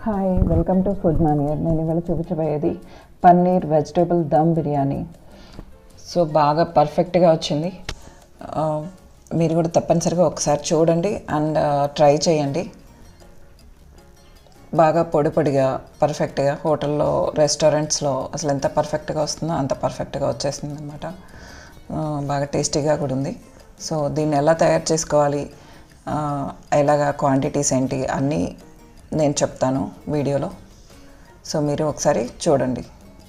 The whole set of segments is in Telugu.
హాయ్ వెల్కమ్ టు ఫుడ్ మానియర్ నేను ఇవాళ చూపించబోయేది పన్నీర్ వెజిటేబుల్ దమ్ బిర్యానీ సో బాగా పర్ఫెక్ట్గా వచ్చింది ఆ, మీరు కూడా తప్పనిసరిగా ఒకసారి చూడండి అండ్ ట్రై చేయండి బాగా పొడి పొడిగా పర్ఫెక్ట్గా హోటల్లో రెస్టారెంట్స్లో అసలు ఎంత పర్ఫెక్ట్గా వస్తుందో అంత పర్ఫెక్ట్గా వచ్చేస్తుంది అనమాట బాగా టేస్టీగా కూడా ఉంది సో దీన్ని ఎలా తయారు చేసుకోవాలి ఆ, ఎలాగా క్వాంటిటీస్ ఏంటి అన్నీ నేను చెప్తాను వీడియోలో సో మీరు ఒకసారి చూడండి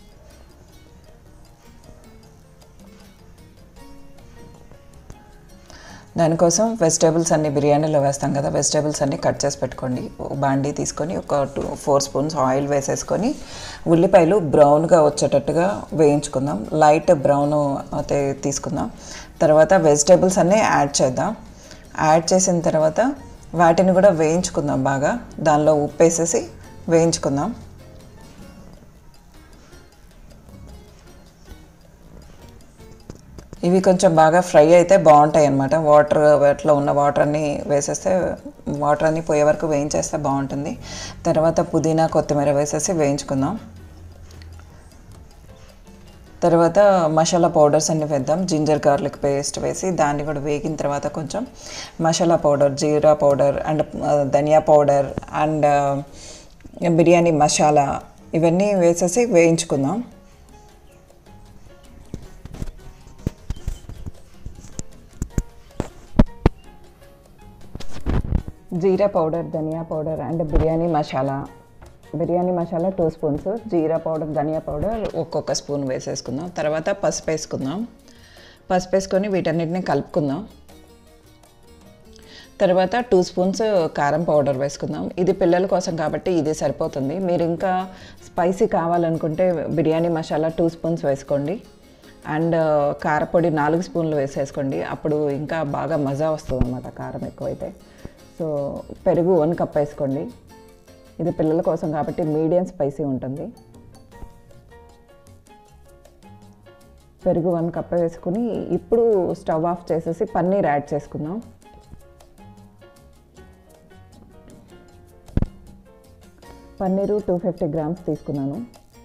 దానికోసం వెజిటేబుల్స్ అన్ని బిర్యానీలో వేస్తాం కదా వెజిటేబుల్స్ అన్ని కట్ చేసి పెట్టుకోండి ఒక బాండీ తీసుకొని ఒక టూ ఫోర్ స్పూన్స్ ఆయిల్ వేసేసుకొని ఉల్లిపాయలు బ్రౌన్గా వచ్చేటట్టుగా వేయించుకుందాం లైట్ బ్రౌన్ అయితే తీసుకుందాం తర్వాత వెజిటేబుల్స్ అన్నీ యాడ్ చేద్దాం యాడ్ చేసిన తర్వాత వాటిని కూడా వేయించుకుందాం బాగా దానిలో ఉప్పు వేసేసి వేయించుకుందాం ఇవి కొంచెం బాగా ఫ్రై అయితే బాగుంటాయి అన్నమాట వాటర్ వాటిలో ఉన్న వాటర్ అన్నీ వేసేస్తే వాటర్ అన్నీ పోయే వరకు వేయించేస్తే బాగుంటుంది తర్వాత పుదీనా కొత్తిమీర వేసేసి వేయించుకుందాం తర్వాత మసాలా పౌడర్స్ అన్ని వేద్దాం జింజర్ గార్లిక్ పేస్ట్ వేసి దాన్ని కూడా వేగిన తర్వాత కొంచెం మసాలా పౌడర్ జీరా పౌడర్ అండ్ ధనియా పౌడర్ అండ్ బిర్యానీ మసాలా ఇవన్నీ వేసేసి వేయించుకుందాం జీరా పౌడర్ ధనియా powder and biryani masala biryani masala two spoons జీరా పౌడర్ ధనియా పౌడర్ ఒక్కొక్క స్పూన్ వేసేసుకుందాం తర్వాత పసుపు వేసుకుందాం పసుపు వేసుకొని వీటన్నిటిని కలుపుకుందాం తర్వాత టూ స్పూన్స్ కారం పౌడర్ వేసుకుందాం ఇది పిల్లల కోసం కాబట్టి ఇది సరిపోతుంది మీరు ఇంకా స్పైసీ కావాలనుకుంటే బిర్యానీ మసాలా టూ స్పూన్స్ వేసుకోండి అండ్ కారపొడి నాలుగు స్పూన్లు వేసేసుకోండి అప్పుడు ఇంకా బాగా మజా వస్తుంది అన్నమాట కారం ఎక్కువైతే సో పెరుగు వన్ కప్ వేసుకోండి ఇది పిల్లల కోసం కాబట్టి మీడియం స్పైసీ ఉంటుంది పెరుగు వన్ కప్ వేసుకుని ఇప్పుడు స్టవ్ ఆఫ్ చేసేసి పన్నీర్ యాడ్ చేసుకుందాం పన్నీరు టూ ఫిఫ్టీ గ్రామ్స్ తీసుకున్నాను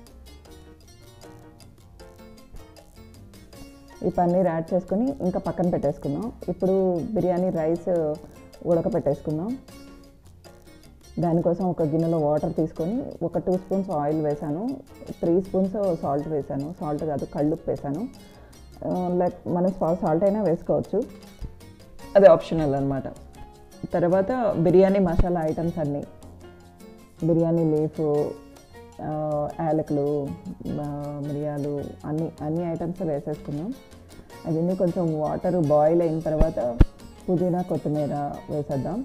ఈ పన్నీర్ యాడ్ చేసుకొని ఇంకా పక్కన పెట్టేసుకుందాం ఇప్పుడు బిర్యానీ రైస్ ఉడకపెట్టేసుకుందాం దానికోసం ఒక గిన్నెలో వాటర్ తీసుకొని ఒక టూ స్పూన్స్ ఆయిల్ వేసాను త్రీ స్పూన్స్ సాల్ట్ వేసాను సాల్ట్ కాదు కళ్ళుప్పు వేసాను లైక్ మనం సాల్ట్ అయినా వేసుకోవచ్చు అది ఆప్షనల్ అనమాట తర్వాత బిర్యానీ మసాలా ఐటమ్స్ అన్నీ బిర్యానీ లీఫ్ యాలకులు మిరియాలు అన్ని అన్ని ఐటమ్స్ వేసేసుకున్నాం అవన్నీ కొంచెం వాటర్ బాయిల్ అయిన తర్వాత పుదీనా కొత్తిమీర వేసేద్దాం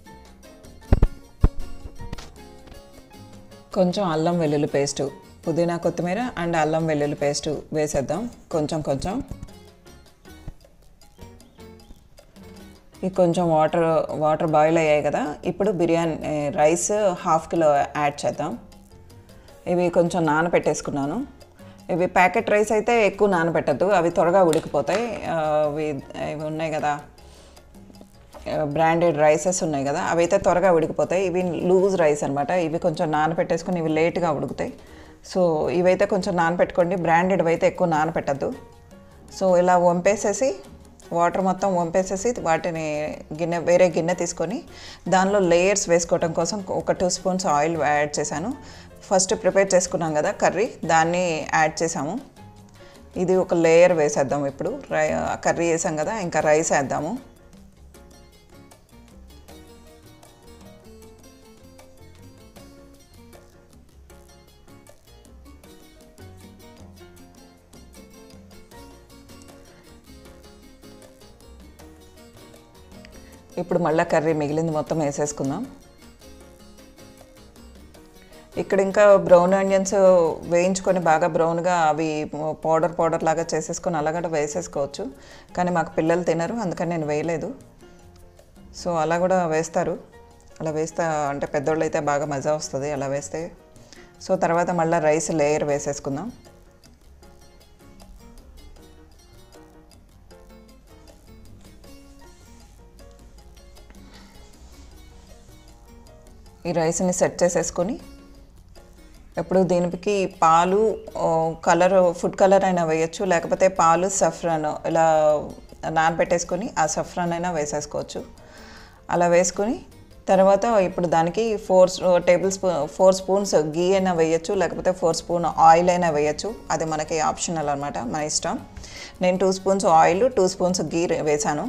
కొంచెం అల్లం వెల్లుల్లి పేస్టు పుదీనా కొత్తిమీర అండ్ అల్లం వెల్లుల్లి పేస్టు వేసేద్దాం కొంచెం కొంచెం ఈ కొంచెం వాటర్ వాటర్ బాయిల్ అయ్యాయి కదా ఇప్పుడు biryani rice half kilo add చేద్దాం ఇవి కొంచెం నానబెట్టేసుకున్నాను ఇవి ప్యాకెట్ రైస్ అయితే ఎక్కువ నానబెట్టద్దు అవి త్వరగా ఉడికిపోతాయి అవి ఇవి ఉన్నాయి కదా బ్రాండెడ్ రైసెస్ ఉన్నాయి కదా అవి అయితే త్వరగా ఉడికిపోతాయి ఇవి లూజ్ రైస్ అనమాట ఇవి కొంచెం నానబెట్టేసుకుని ఇవి లేట్గా ఉడుకుతాయి సో ఇవైతే కొంచెం నానబెట్టుకోండి బ్రాండెడ్ అయితే ఎక్కువ నానబెట్టద్దు సో ఇలా వంపేసేసి వాటర్ మొత్తం వంపేసేసి వాటిని గిన్నె వేరే గిన్నె తీసుకొని దానిలో లేయర్స్ వేసుకోవటం కోసం ఒక టూ స్పూన్స్ ఆయిల్ యాడ్ చేశాను ఫస్ట్ ప్రిపేర్ చేసుకున్నాం కదా కర్రీ దాన్ని యాడ్ చేసాము ఇది ఒక లేయర్ వేసేద్దాం ఇప్పుడు రై కర్రీ వేసాం కదా ఇంకా రైస్ వేద్దాము ఇప్పుడు మళ్ళీ కర్రీ మిగిలింది మొత్తం వేసేసుకుందాం ఇక్కడ ఇంకా బ్రౌన్ ఆనియన్స్ వేయించుకొని బాగా బ్రౌన్గా అవి పౌడర్ పౌడర్ లాగా చేసేసుకొని అలాగ వేసేసుకోవచ్చు కానీ మాకు పిల్లలు తినరు అందుకని నేను వేయలేదు సో అలా కూడా వేస్తారు అలా వేస్తా అంటే పెద్దోళ్ళు అయితే బాగా మజా వస్తుంది అలా వేస్తే సో తర్వాత మళ్ళీ రైస్ లేయర్ వేసేసుకుందాం ఈ రైస్ని సెట్ చేసేసుకొని ఎప్పుడు దీనికి పాలు కలర్ ఫుడ్ కలర్ అయినా వేయచ్చు లేకపోతే పాలు సఫ్రాన్ ఇలా నానబెట్టేసుకొని ఆ సఫ్రాన్ అయినా వేసేసుకోవచ్చు అలా వేసుకొని తర్వాత ఇప్పుడు దానికి four tablespoon four spoons ghee అయినా వేయచ్చు లేకపోతే ఫోర్ స్పూన్ ఆయిల్ అయినా వేయచ్చు అది మనకి ఆప్షనల్ అనమాట మన ఇష్టం నేను two spoons oil two spoons ghee వేసాను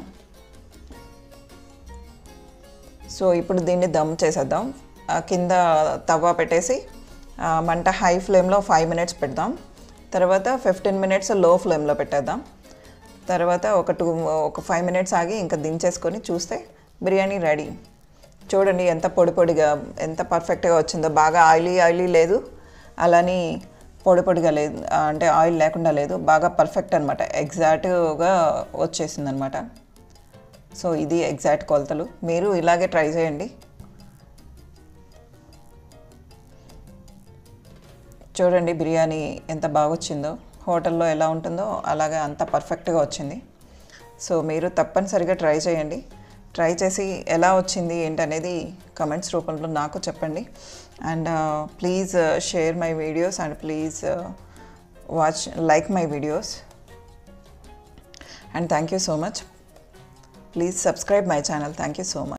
సో ఇప్పుడు దీన్ని దమ్ చేసేద్దాం ఆ కింద తవ్వ పెట్టేసి ఆ, మంట హై ఫ్లేమ్లో ఫైవ్ మినిట్స్ పెడదాం తర్వాత ఫిఫ్టీన్ మినిట్స్ లో ఫ్లేమ్లో పెట్టేద్దాం తర్వాత ఒక టూ ఒక ఫైవ్ మినిట్స్ ఆగి ఇంకా దించేసుకొని చూస్తే బిర్యానీ రెడీ చూడండి ఎంత పొడి పొడిగా ఎంత పర్ఫెక్ట్గా వచ్చిందో బాగా ఆయిలీ ఆయిలీ లేదు అలాని పొడి పొడిగా లేదు ఆ, అంటే ఆయిల్ లేకుండా లేదు బాగా పర్ఫెక్ట్ అనమాట ఎగ్జాక్ట్గా వచ్చేసింది అనమాట సో ఇది ఎగ్జాక్ట్ కొలతలు మీరు ఇలాగే ట్రై చేయండి చూడండి బిర్యానీ ఎంత బాగా వచ్చిందో హోటల్లో ఎలా ఉంటుందో అలాగే అంత పర్ఫెక్ట్గా వచ్చింది సో మీరు తప్పనిసరిగా ట్రై చేయండి ట్రై చేసి ఎలా వచ్చింది ఏంటనేది కమెంట్స్ రూపంలో నాకు చెప్పండి and please share my videos and please watch like my videos and thank you so much please subscribe my channel thank you so much